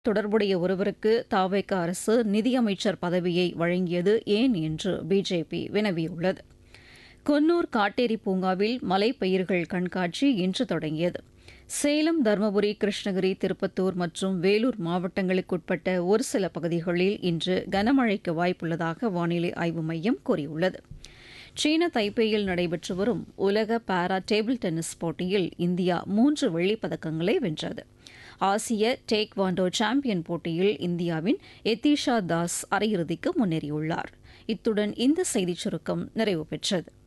தொடர்புடைய ஒருவருக்கு தாவேக அரசு நிதியமைச்சர் பதவியை வழங்கியது ஏன் என்று பிஜேபி வினவியுள்ளது கொன்னூர் காட்டேரி பூங்காவில் மலைப்பயிர்கள் கண்காட்சி இன்று தொடங்கியது சேலம் தருமபுரி கிருஷ்ணகிரி திருப்பத்தூர் மற்றும் வேலூர் மாவட்டங்களுக்குட்பட்ட ஒரு சில பகுதிகளில் இன்று கனமழைக்கு வாய்ப்புள்ளதாக வானிலை ஆய்வு மையம் கூறியுள்ளது சீன தைப்பேயில் நடைபெற்று வரும் உலக பாரா டேபிள் டென்னிஸ் போட்டியில் இந்தியா மூன்று வெள்ளிப் பதக்கங்களை வென்றது ஆசிய டேக் வாண்டோ சாம்பியன் போட்டியில் இந்தியாவின் எத்திஷா தாஸ் அரையிறுதிக்கு முன்னேறியுள்ளார் இத்துடன் இந்த செய்திச் சுருக்கம் நிறைவு பெற்றது